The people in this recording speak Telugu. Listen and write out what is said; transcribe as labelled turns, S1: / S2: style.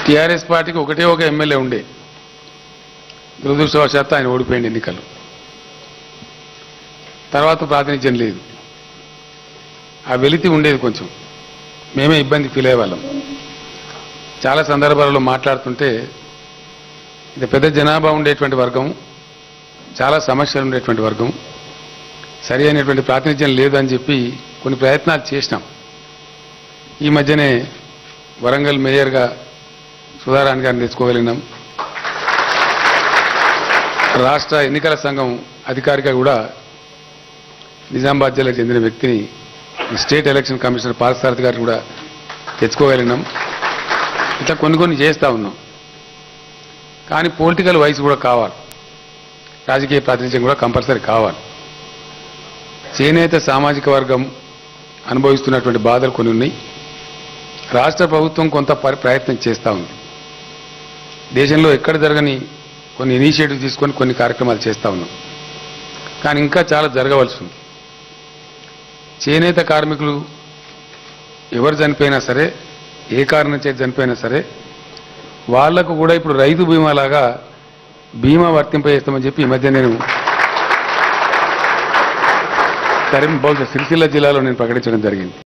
S1: టీఆర్ఎస్ పార్టీకి ఒకటే ఒక ఎమ్మెల్యే ఉండే దురదృష్టవశాత్తు ఆయన ఓడిపోయింది ఎన్నికలు తర్వాత ప్రాతినిధ్యం లేదు ఆ వెలితి ఉండేది కొంచెం మేమే ఇబ్బంది ఫీల్ అయ్యేవాళ్ళం చాలా సందర్భాలలో మాట్లాడుతుంటే ఇది పెద్ద జనాభా ఉండేటువంటి వర్గం చాలా సమస్యలు ఉండేటువంటి వర్గం సరి అయినటువంటి ప్రాతినిధ్యం లేదని చెప్పి కొన్ని ప్రయత్నాలు చేసినాం ఈ మధ్యనే వరంగల్ మేయర్గా సుధారాణి గారిని తెచ్చుకోగలిగినాం రాష్ట్ర ఎన్నికల సంఘం అధికారిగా కూడా నిజామాబాద్ జిల్లాకు చెందిన వ్యక్తిని స్టేట్ ఎలక్షన్ కమిషనర్ పార్థసారథి గారిని కూడా తెచ్చుకోగలిగినాం ఇట్లా కొన్ని కొన్ని చేస్తూ ఉన్నాం కానీ పొలిటికల్ వయసు కూడా కావాలి రాజకీయ ప్రాతినిధ్యం కూడా కంపల్సరీ కావాలి చేనేత సామాజిక వర్గం అనుభవిస్తున్నటువంటి బాధలు కొన్ని ఉన్నాయి రాష్ట్ర ప్రభుత్వం కొంత పరి- ప్రయత్నం చేస్తూ ఉంది దేశంలో ఎక్కడ జరగని కొన్ని ఇనిషియేటివ్ తీసుకొని కొన్ని కార్యక్రమాలు చేస్తూ ఉన్నాం కానీ ఇంకా చాలా జరగవలసి ఉంది చేనేత కార్మికులు ఎవరు చనిపోయినా సరే ఏ కారణం చేతి చనిపోయినా సరే వాళ్లకు కూడా ఇప్పుడు రైతు బీమా లాగా బీమా వర్తింపజేస్తామని చెప్పి ఈ మధ్య నేను కరీం బహుశా సిరిసిల్ల జిల్లాలో నేను ప్రకటించడం జరిగింది